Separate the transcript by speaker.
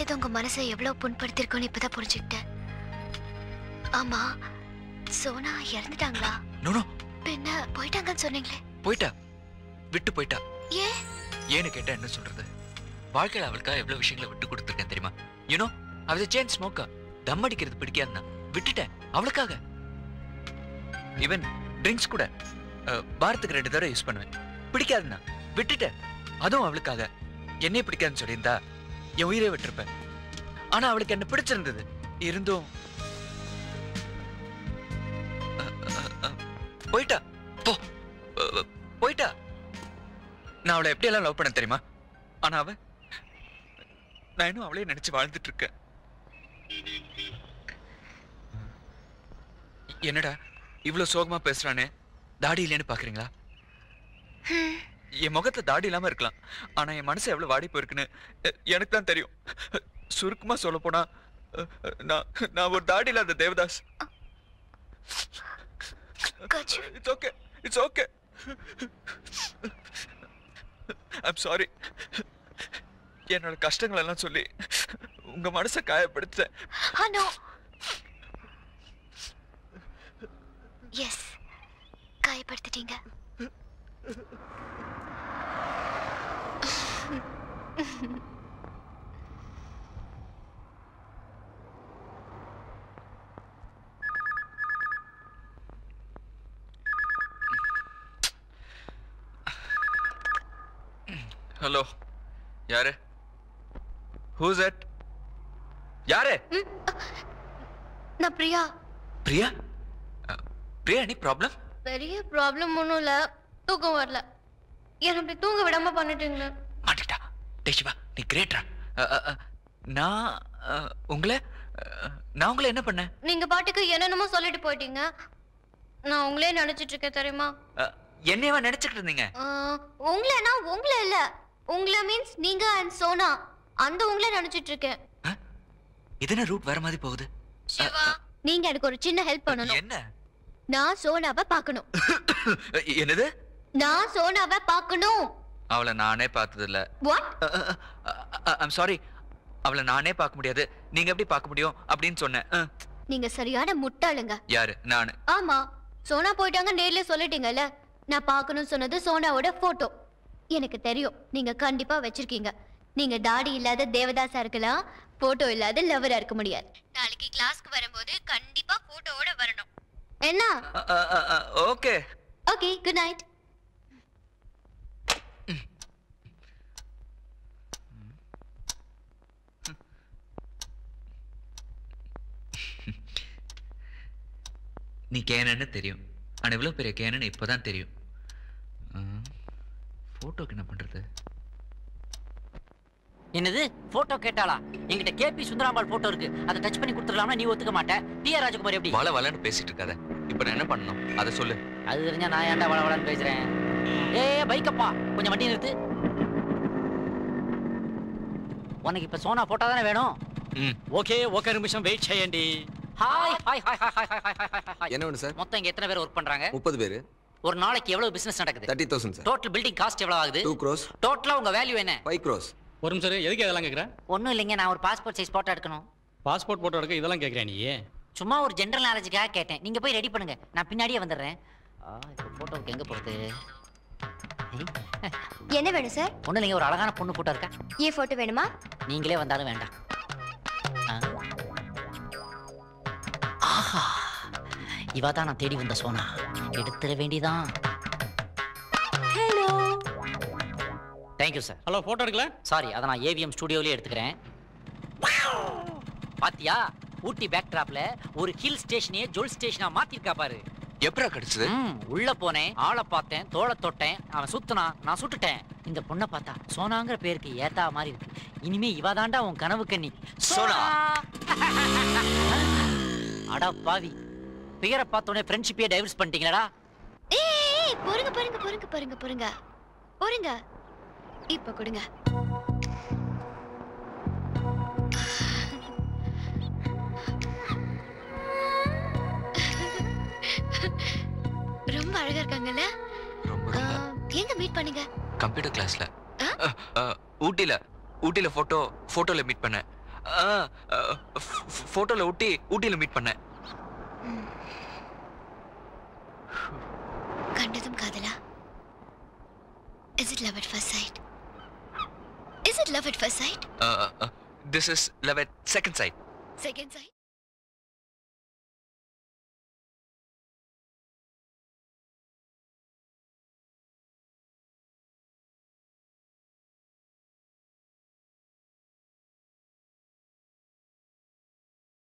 Speaker 1: கேட்டது உங்க மனசை எவ்வளவு புண்படுத்திருக்கோன்னு இப்பதான் புரிஞ்சுக்கிட்டேன் ஆமா சோனா இறந்துட்டாங்களா
Speaker 2: நோ நோ
Speaker 1: பின்ன போயிட்டாங்கன்னு சொன்னீங்களே
Speaker 2: போயிட்டா விட்டு போயிட்டா
Speaker 1: ஏன்
Speaker 2: ஏன்னு கேட்டா என்ன சொல்றது வாழ்க்கையில அவளுக்காக எவ்வளவு விஷயங்களை விட்டு கொடுத்துருக்கேன் தெரியுமா யூனோ அவள் சேன் ஸ்மோக்கா தம் அடிக்கிறது பிடிக்காதுன்னா விட்டுட்டேன் அவளுக்காக ஈவன் ட்ரிங்க்ஸ் கூட அஹ், வாரத்துக்கு ரெண்டு தடவை யூஸ் பண்ணுவேன் பிடிக்காதுன்னா விட்டுட்டேன் அதுவும் அவளுக்காக என்னைய பிடிக்காதுன்னு சொல்லியிருந்தா என் உயிரை விட்டிருப்பேன் ஆனா அவளுக்கு என்ன பிடிச்சிருந்தது இருந்தும் அஹ், அஹ், அஹ், போயிட்டா போ அஹ், போயிட்டா நான் அவளை எப்படியெல்லாம் லவ் பண்ண தெரியுமா ஆனா அவ நான் இன்னும் அவளே நினைச்சு வாழ்ந்துட்டு இருக்கேன் என்னடா இவ்வளவு சோகமா பேசுறானே தாடி இல்லைன்னு பாக்குறீங்களா என் முகத்துல தாடி இல்லாம இருக்கலாம் ஆனா என் மனசு எவ்வளவு வாடி போயிருக்குன்னு எ- எனக்கு தான் தெரியும் சுருக்கமா சொல்ல போனா நான் நான் ஒரு தாடி இல்லாத தேவதாஸ்
Speaker 1: கச்சு
Speaker 2: it's okay it's okay I'm sorry என்னோட கஷ்டங்கள் எல்லாம் சொல்லி உங்க மனசை காயப்படுத்தேன்
Speaker 1: ஆ நோ எஸ் காயப்படுத்திட்டீங்க
Speaker 2: ஹலோ யாரு ஹூஸ் இட் யாரு
Speaker 1: நான் பிரியா
Speaker 2: பிரியா அஹ், பிரியா எனி ப்ராப்ளம்
Speaker 1: பெரிய ப்ராப்ளம் ஒன்றும் இல்லை தூக்கம் வரல என்னை அப்படி தூங்க விடாம பண்ணிட்டீங்க
Speaker 2: மாட்டிக்கிட்டா டேய் சிவா நீ கிரேட்ரா நான் அஹ், உங்களை அஹ், நான் உங்களை என்ன பண்ணேன்
Speaker 1: நீங்க பாட்டுக்கு என்னென்னமோ சொல்லிட்டு போயிட்டீங்க நான் உங்களே நினைச்சிட்டு இருக்கேன் தெரியுமா
Speaker 2: அஹ், என்னையவா நினைச்சுக்கிட்டு இருந்தீங்க
Speaker 1: ஆஹ், உங்களைனா உங்களை இல்ல உங்களை மீன்ஸ் நீங்க அண்ட் சோனா அந்த உங்களை நினைச்சிட்டு இருக்கேன்
Speaker 2: இது என்ன ரூட் வேற மாதிரி போகுது
Speaker 1: சிவா நீங்க எனக்கு ஒரு சின்ன ஹெல்ப் பண்ணணும்
Speaker 2: என்ன
Speaker 1: நான் சோனாவை பார்க்கணும்
Speaker 2: அஹ், என்னது
Speaker 1: நான் சோனாவை பார்க்கணும்
Speaker 2: அவளை நானே பார்த்தது இல்ல
Speaker 1: வாட்
Speaker 2: ஐம் சாரி அவளை நானே பார்க்க முடியாது நீங்க எப்படி பார்க்க முடியும் அப்படின்னு சொன்னேன் அஹ்,
Speaker 1: நீங்க சரியான முட்டாளுங்க
Speaker 2: யாரு நானு
Speaker 1: ஆமா சோனா போயிட்டாங்க நேர்ல சொல்லிட்டீங்கல்ல நான் பார்க்கணும்னு சொன்னது சோனாவோட போட்டோ எனக்கு தெரியும் நீங்க கண்டிப்பா வச்சிருக்கீங்க நீங்க தாடி இல்லாத தேவதாசா இருக்கலாம் போட்டோ இல்லாத லவரா இருக்க முடியாது நாளைக்கு கிளாஸ்க்கு வரும்போது கண்டிப்பா போட்டோவோட வரணும் என்ன
Speaker 2: ஓகே
Speaker 1: ஓகே குட் நைட்
Speaker 2: நீ கேனன்னு தெரியும் ஆனா இவ்வளவு பெரிய கேனன்னு இப்பதான் தெரியும் போட்டோக்கு என்ன பண்றது
Speaker 3: என்னது போட்டோ கேட்டாளா என்கிட்ட கேபி சுந்தராம்பாள் போட்டோ இருக்கு அதை டச் பண்ணி கொடுத்துடலாம்னா நீ ஒத்துக்க மாட்ட டி ஆர் ராஜகுமார் எப்படி
Speaker 2: வள வளன்னு பேசிட்டு இருக்காத இப்ப நான் என்ன பண்ணணும் அதை சொல்லு
Speaker 3: அது தெரிஞ்சா நான் ஏன்டா வள வளன்னு பேசுறேன் ஏ பைக்கப்பா கொஞ்சம் வண்டி நிறுத்து உனக்கு இப்ப சோனா போட்டோ தானே வேணும்
Speaker 2: ம்
Speaker 4: ఓకే ఒక నిమిషం వెయిట్ చేయండి
Speaker 3: hi hi hi hi hi hi hi hi hi
Speaker 5: என்ன வேணும் சார்
Speaker 3: மொத்தம் இங்க எத்தனை பேர் ஒர்க் பண்றாங்க
Speaker 5: முப்பது பேர்
Speaker 3: ஒரு நாளைக்கு எவ்வளவு பிசினஸ் நடக்குது
Speaker 5: thirty thousand sir
Speaker 3: total building cost எவ்வளவு ஆகுது
Speaker 5: டூ க்ரோஸ்
Speaker 3: டோட்டலா உங்க வேல்யூ என்ன
Speaker 5: ஃபைவ் க்ரோஸ்
Speaker 4: ஒரு நிமிஷம் இரு, எதுக்கு இதெல்லாம் கேட்குறேன்
Speaker 3: ஒண்ணும் இல்லைங்க நான் ஒரு பாஸ்போர்ட் சைஸ் போட்டோ எடுக்கணும்
Speaker 4: பாஸ்போர்ட் போட்டோ எடுக்க இதெல்லாம் கேட்குறேன் நீ
Speaker 3: சும்மா ஒரு ஜென்ரல் நாலேஜுக்காக கேட்டேன் நீங்க போய் ரெடி பண்ணுங்க நான் பின்னாடியே வந்துடுறேன் ஆ இப்போ போட்டோவுக்கு எங்க போறது
Speaker 1: என்ன வேணும் சார்
Speaker 3: ஒண்ணு இல்லைங்க ஒரு அழகான பொண்ணு போட்டோ இருக்கா
Speaker 1: ஏன் போட்டோ வேணுமா
Speaker 3: நீங்களே வந்தாலும் வேண்டாம் ஆ. ஆஹா இவா தான் நான் தேடி வந்த சோனா எடுத்துட வேண்டியதான்
Speaker 1: hello
Speaker 3: thank you sir
Speaker 4: hello photo எடுக்கல
Speaker 3: சாரி அதை நான் ஏவிஎம் ஸ்டுடியோலயே எடுத்துக்கிறேன் பாத்தியா ஊட்டி பேக் டிராப்ல ஒரு ஹில் ஸ்டேஷனையே ஜொல் ஸ்டேஷனா மாத்திருக்கா பாரு
Speaker 2: எப்படா கிடைச்சது
Speaker 3: ம், உள்ள போனேன் ஆளை பார்த்தேன் தோளை தொட்டேன் அவன் சுத்துனான் நான் சுட்டுட்டேன் இந்த பொண்ணை பார்த்தா சோனாங்கிற பேருக்கு ஏத்தா மாதிரி இருக்கு இனிமே இவ தாண்டா உன் கனவு கண்ணி
Speaker 2: சோனா.
Speaker 3: அடா பாவி பெயரை பார்த்தோன்னே ஃப்ரெண்ட்ஷிப்பே டைவர்ஸ் பண்ணிட்டீங்களடா
Speaker 1: ஏய் பொறுங்க பொறுங்க பொறுங்க பொறுங்க பொறுங்க பொறுங்க இப்ப கொடுங்க ரொம்ப அழகா இருக்காங்கல்ல
Speaker 2: ரொம்ப
Speaker 1: ஆ,
Speaker 2: ரொம்ப
Speaker 1: எங்க மீட் பண்ணீங்க
Speaker 2: கம்ப்யூட்டர் கிளாஸ்ல
Speaker 1: ஆ?
Speaker 2: ஊட்டில ஊட்டில போட்டோ போட்டோல மீட் பண்ணேன் போட்டோல ஊட்டி ஊட்டியில மீட் பண்ணேன்
Speaker 1: கண்டதும் காதலா is it love at first sight is it love at first sight
Speaker 2: this is love second sight
Speaker 1: second side